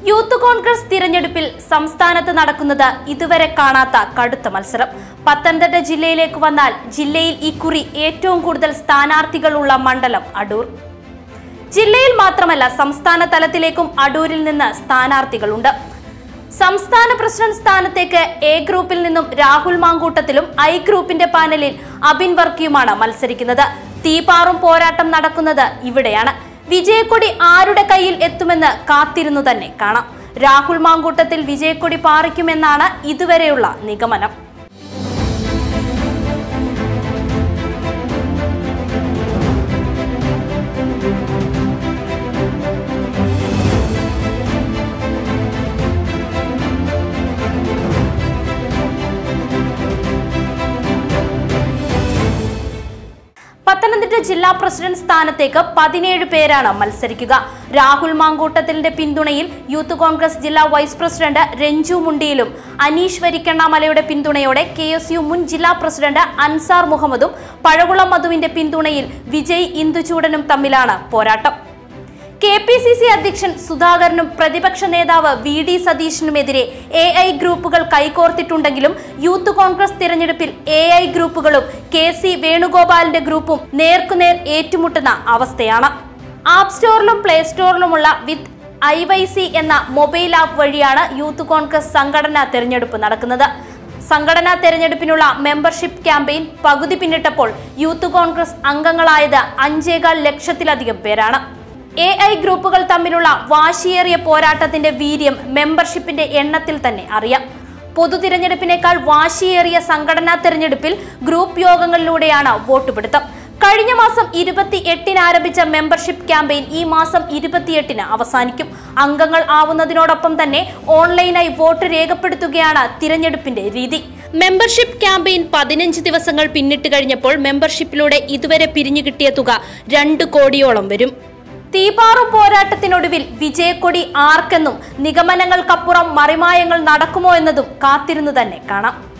youth Congress തിരഞ്ഞെടുപ്പിൽ സംസ്ഥാനത്ത് നടക്കുന്നത് ഇതുവരെ കാണാത്ത കടുത്ത മത്സരം പത്തനംതിട്ട ജില്ലയിലേക്ക് വന്നാൽ ജില്ലയിൽ ഇക്കുറി ഏറ്റവും കൂടുതൽ സ്ഥാനാർത്ഥികളുള്ള മണ്ഡലം അടൂർ ജില്ലയിൽ മാത്രമല്ല സംസ്ഥാന തലത്തിലേക്കും അടൂരിൽ നിന്ന് സ്ഥാനാർത്ഥികളുണ്ട് സംസ്ഥാന പ്രസിഡന്റ് സ്ഥാനത്തേക്ക് എ ഗ്രൂപ്പിൽ നിന്നും രാഹുൽ മാങ്കൂട്ടത്തിലും ഐ ഗ്രൂപ്പിന്റെ പാനലിൽ അബിൻ വർക്കിയുമാണ് മത്സരിക്കുന്നത് തീപാറും പോരാട്ടം നടക്കുന്നത് ഇവിടെയാണ് വിജയക്കൊടി ആരുടെ കയ്യിൽ എത്തുമെന്ന് കാത്തിരുന്നു തന്നെ കാണാം രാഹുൽ മാങ്കൂട്ടത്തിൽ വിജയക്കൊടി പാറിക്കുമെന്നാണ് ഇതുവരെയുള്ള നിഗമനം പത്തനംതിട്ട ജില്ലാ പ്രസിഡന്റ് സ്ഥാനത്തേക്ക് പതിനേഴ് പേരാണ് മത്സരിക്കുക രാഹുൽ മാങ്കൂട്ടത്തിന്റെ പിന്തുണയിൽ യൂത്ത് കോൺഗ്രസ് ജില്ലാ വൈസ് പ്രസിഡന്റ് രഞ്ജു മുണ്ടിയിലും അനീഷ് വരിക്കണ്ണാമലയുടെ പിന്തുണയോടെ കെ എസ് യു മുൻ ജില്ലാ പ്രസിഡന്റ് അൻസാർ മുഹമ്മദും പഴകുളം മധുവിന്റെ പിന്തുണയിൽ വിജയ് ഇന്ദുചൂടനും തമ്മിലാണ് പോരാട്ടം കെ പി സി സി അധ്യക്ഷൻ സുധാകരനും പ്രതിപക്ഷ നേതാവ് വി ഡി സതീശനുമെതിരെ എ ഐ ഗ്രൂപ്പുകൾ കൈകോർത്തിട്ടുണ്ടെങ്കിലും യൂത്ത് കോൺഗ്രസ് തിരഞ്ഞെടുപ്പിൽ എ ഐ ഗ്രൂപ്പുകളും കെ സി വേണുഗോപാലിന്റെ ഗ്രൂപ്പും നേർക്കുനേർ ഏറ്റുമുട്ടുന്ന അവസ്ഥയാണ് ആപ്പ് സ്റ്റോറിലും പ്ലേ സ്റ്റോറിലുമുള്ള വിത്ത് ഐ വൈ സി എന്ന മൊബൈൽ ആപ്പ് വഴിയാണ് യൂത്ത് കോൺഗ്രസ് സംഘടനാ തെരഞ്ഞെടുപ്പ് നടക്കുന്നത് സംഘടനാ തെരഞ്ഞെടുപ്പിനുള്ള മെമ്പർഷിപ്പ് ക്യാമ്പയിൻ പകുതി പിന്നിട്ടപ്പോൾ യൂത്ത് കോൺഗ്രസ് അംഗങ്ങളായത് അഞ്ചേകാൽ ലക്ഷത്തിലധികം പേരാണ് എ ഐ ഗ്രൂപ്പുകൾ തമ്മിലുള്ള വാശിയേറിയ പോരാട്ടത്തിന്റെ വീര്യം മെമ്പർഷിപ്പിന്റെ എണ്ണത്തിൽ തന്നെ അറിയാം പൊതു തിരഞ്ഞെടുപ്പിനേക്കാൾ വാശിയേറിയ സംഘടനാ തെരഞ്ഞെടുപ്പിൽ ഗ്രൂപ്പ് യോഗങ്ങളിലൂടെയാണ് വോട്ടുപിടുത്തം കഴിഞ്ഞ മാസം ഇരുപത്തി എട്ടിന് ആരംഭിച്ച മെമ്പർഷിപ്പ് ക്യാമ്പയിൻ ഈ മാസം ഇരുപത്തിയെട്ടിന് അവസാനിക്കും അംഗങ്ങൾ ആവുന്നതിനോടൊപ്പം തന്നെ ഓൺലൈനായി വോട്ട് രേഖപ്പെടുത്തുകയാണ് തിരഞ്ഞെടുപ്പിന്റെ രീതി മെമ്പർഷിപ്പ് ക്യാമ്പയിൻ പതിനഞ്ച് ദിവസങ്ങൾ പിന്നിട്ട് കഴിഞ്ഞപ്പോൾ മെമ്പർഷിപ്പിലൂടെ ഇതുവരെ പിരിഞ്ഞു കിട്ടിയ തുക രണ്ട് കോടിയോളം വരും തീപാറും പോരാട്ടത്തിനൊടുവിൽ വിജയക്കൊടി ആർക്കെന്നും നിഗമനങ്ങൾക്കപ്പുറം മറിമായങ്ങൾ നടക്കുമോ എന്നതും കാത്തിരുന്നു തന്നെ കാണാം